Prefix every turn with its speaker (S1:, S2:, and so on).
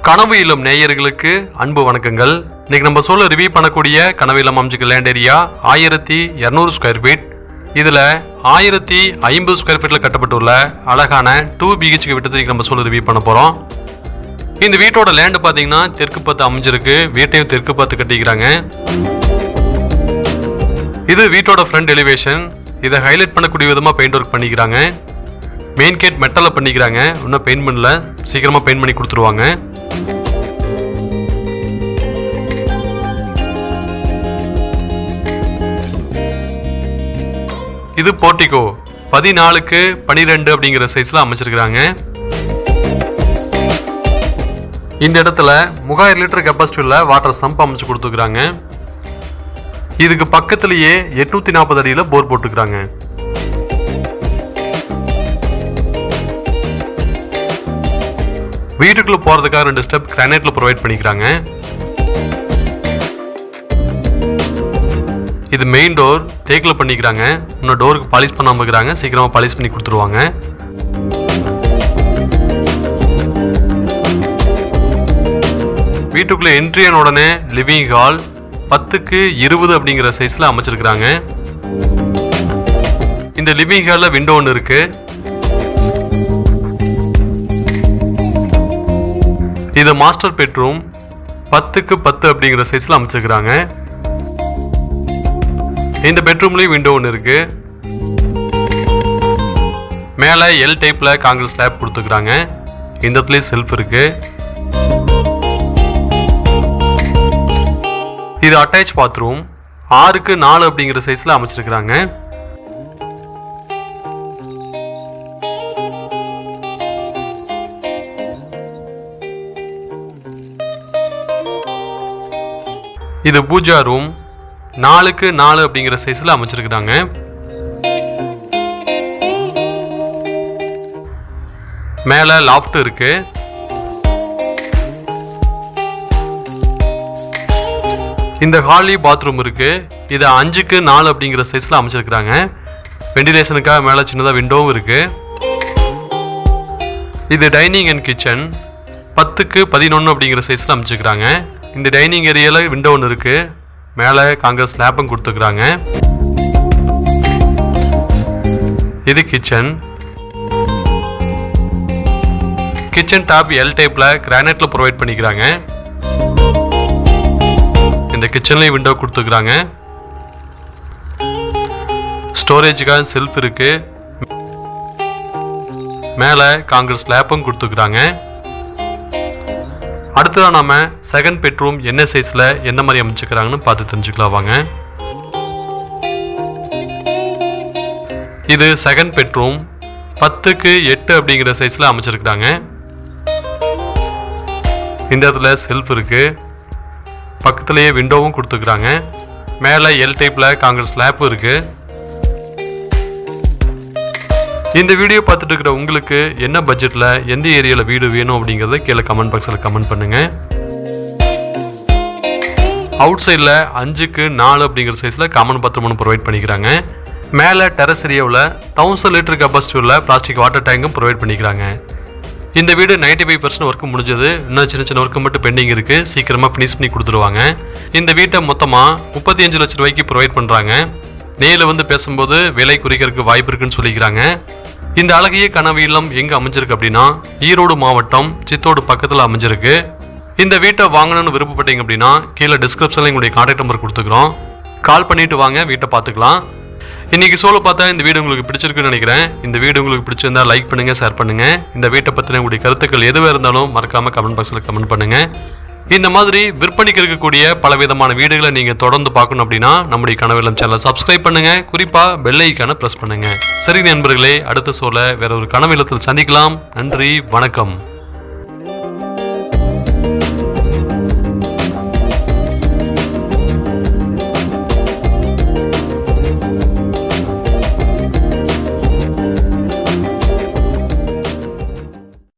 S1: கனவு இல்லம் நேயர்களுக்கு அன்பு வணக்கங்கள் இன்னைக்கு நம்ம சொல்ல ரிவ்யூ பண்ணக்கூடிய கனவு இல்லம் அமைஞ்சுக்க லேண்ட் ஏரியா ஆயிரத்தி இரநூறு ஸ்கொயர் ஃபீட் இதில் ஆயிரத்தி ஐம்பது ஸ்கொயர் ஃபீட்டில் கட்டப்பட்டுள்ள அழகான டூ பிஹெச்க்கு விட்டதுக்கு நம்ம சொல்ல ரிவ்யூ பண்ண போகிறோம் இந்த வீட்டோட லேண்டு பார்த்தீங்கன்னா தெற்கு பார்த்து அமைஞ்சிருக்கு வீட்டையும் தெற்கு பார்த்து கட்டிக்கிறாங்க இது வீட்டோட ஃப்ரண்ட் எலிவேஷன் இதை ஹைலைட் பண்ணக்கூடிய விதமாக பெயிண்ட் ஒர்க் பண்ணிக்கிறாங்க மெயின் கேட் மெட்டலில் பண்ணிக்கிறாங்க இன்னும் பெயிண்ட் பண்ணல சீக்கிரமாக பெயிண்ட் பண்ணி கொடுத்துருவாங்க இது போர்ட்டிகோ பதினாலுக்கு பனிரெண்டு அப்படிங்கிற சைஸில் அமைச்சிருக்கிறாங்க இந்த இடத்துல முகாயிரம் லிட்டர் கெப்பாசிட்டி உள்ள வாட்டர் சம்ப் அமைச்சு கொடுத்துருக்குறாங்க இதுக்கு பக்கத்திலேயே எட்நூத்தி நாற்பது அடியில போர் போட்டுக்கிறாங்க வீட்டுக்குள்ள போறதுக்காக ரெண்டு ஸ்டெப் கிரானைட்ல ப்ரொவைட் பண்ணிக்கிறாங்க இது மெயின் டோர் தேக்கில் பண்ணிக்கிறாங்க இன்னும் டோருக்கு பாலிஷ் பண்ணாம இருக்கிறாங்க சீக்கிரமா பாலிஷ் பண்ணி கொடுத்துருவாங்க வீட்டுக்குள்ள என்ட்ரி ஆன உடனே லிவிங் ஹால் பத்துக்கு இருபது அப்படிங்கிற சைஸ்ல அமைச்சிருக்கிறாங்க இந்த லிவிங் ஹாலில் விண்டோ ஒன்று இருக்கு இது மாஸ்டர் பெட்ரூம் பத்துக்கு பத்து அப்படிங்கிற சைஸ்ல அமைச்சிருக்கிறாங்க இந்த பெட்ரூம்லயும் விண்டோ ஒன்று இருக்கு மேலே எல் டைப்ல காங்கிரஸ் ஸ்லாப் கொடுத்துக்கிறாங்க இந்த இடத்துலயும் செல்ஃப் இருக்கு இது அட்டாச் பாத்ரூம் ஆறுக்கு நாலு அப்படிங்கிற சைஸ்ல அமைச்சிருக்கிறாங்க இது பூஜா ரூம் நாலுக்கு நாலு அப்படிங்கிற சைஸ்ல அமைச்சிருக்கிறாங்க மேல லாஃப்ட் இருக்கு இந்த ஹாலி பாத்ரூம் இருக்கு இது அஞ்சுக்கு நாலு அப்படிங்கிற சைஸ்ல அமைச்சிருக்கிறாங்க வெண்டிலேஷனுக்காக மேலே சின்னதாக விண்டோவும் இருக்கு இது டைனிங் அண்ட் கிச்சன் பத்துக்கு பதினொன்று அப்படிங்கிற சைஸில் அமைச்சிருக்கிறாங்க இந்த டைனிங் ஏரியாவில் விண்டோ ஒன்று இருக்கு மேலே காங்கிரஸ் ஸ்லாப்பும் கொடுத்துருக்குறாங்க இது கிச்சன் கிச்சன் டாப் எல் டைப்பில் கிரானைட்டில் ப்ரொவைட் பண்ணிக்கிறாங்க இந்த கிச்சன்லேயும் விண்டோ கொடுத்துருக்குறாங்க ஸ்டோரேஜுக்காக செல்ஃப் இருக்கு மேலே காங்கிரஸ் ஸ்லாப்பும் கொடுத்துருக்குறாங்க அடுத்ததாக நாம செகண்ட் பெட்ரூம் என்ன சைஸில் எந்த மாதிரி அமைச்சுக்கிறாங்கன்னு பார்த்து தெரிஞ்சுக்கலாம் வாங்க இது செகண்ட் பெட்ரூம் பத்துக்கு எட்டு அப்படிங்கிற சைஸில் அமைச்சிருக்கிறாங்க இந்த இடத்துல செல்ஃப் இருக்கு பக்கத்துலேயே விண்டோவும் கொடுத்துருக்குறாங்க மேலே எல் டைப்பில் காங்கிரஸ் ஸ்லாப்பும் இருக்குது இந்த வீடியோ பார்த்துட்டு இருக்கிற உங்களுக்கு என்ன பட்ஜெட்டில் எந்த ஏரியாவில் வீடு வேணும் அப்படிங்கிறத கீழே கமெண்ட் பாக்ஸில் கமெண்ட் பண்ணுங்க அவுட் சைடில் அஞ்சுக்கு நாலு அப்படிங்கிற சைஸில் காமன் பாத்ரூம் ஒன்று ப்ரொவைட் பண்ணிக்கிறாங்க மேலே டெரஸ் ஏரியாவில் தௌசண்ட் லிட்டர் கெப்பாசிட்டி உள்ள பிளாஸ்டிக் வாட்டர் டேங்கும் ப்ரொவைட் பண்ணிக்கிறாங்க இந்த வீடு நைன்டி ஃபைவ் பர்சன்ட் ஒர்க் முடிஞ்சது இன்னும் சின்ன சின்ன ஒர்க்கு மட்டும் பெண்டிங் இருக்குது சீக்கிரமாக ஃபினிஷ் பண்ணி கொடுத்துருவாங்க இந்த வீட்டை மொத்தமாக முப்பத்தி அஞ்சு லட்ச ரூபாய்க்கு ப்ரொவைட் பண்ணுறாங்க நேரில் வந்து பேசும்போது விலை குறைக்கிறதுக்கு வாய்ப்பு இருக்குன்னு சொல்லிக்கிறாங்க இந்த அழகிய கனவு இல்லம் எங்க அமைஞ்சிருக்கு அப்படின்னா ஈரோடு மாவட்டம் சித்தோடு பக்கத்தில் அமைஞ்சிருக்கு இந்த வீட்டை வாங்கணும்னு விருப்பப்பட்டீங்க அப்படின்னா கீழே டிஸ்கிரிப்ஷனில் எங்களுடைய கான்டாக்ட் நம்பர் கொடுத்துக்கிறோம் கால் பண்ணிட்டு வாங்க வீட்டை பார்த்துக்கலாம் இன்னைக்கு சோலோ பார்த்தா இந்த வீடு உங்களுக்கு பிடிச்சிருக்குன்னு நினைக்கிறேன் இந்த வீடு உங்களுக்கு பிடிச்சிருந்தா லைக் பண்ணுங்க ஷேர் பண்ணுங்க இந்த வீட்டை பற்றின உங்களுடைய கருத்துக்கள் எதுவாக இருந்தாலும் மறக்காம கமெண்ட் பாக்ஸில் கமெண்ட் பண்ணுங்க இந்த மாதிரி விற்பனைக்கு இருக்கக்கூடிய பல விதமான வீடுகளை நீங்க தொடர்ந்து பார்க்கணும் அப்படின்னா நம்முடைய கனவிலம் சேனலை சப்ஸ்கிரைப் பண்ணுங்க குறிப்பா பெல் ஐக்கான பிரஸ் பண்ணுங்க சரி நண்பர்களே அடுத்த சோல வேற ஒரு கனவிலத்தில் சந்திக்கலாம் நன்றி வணக்கம்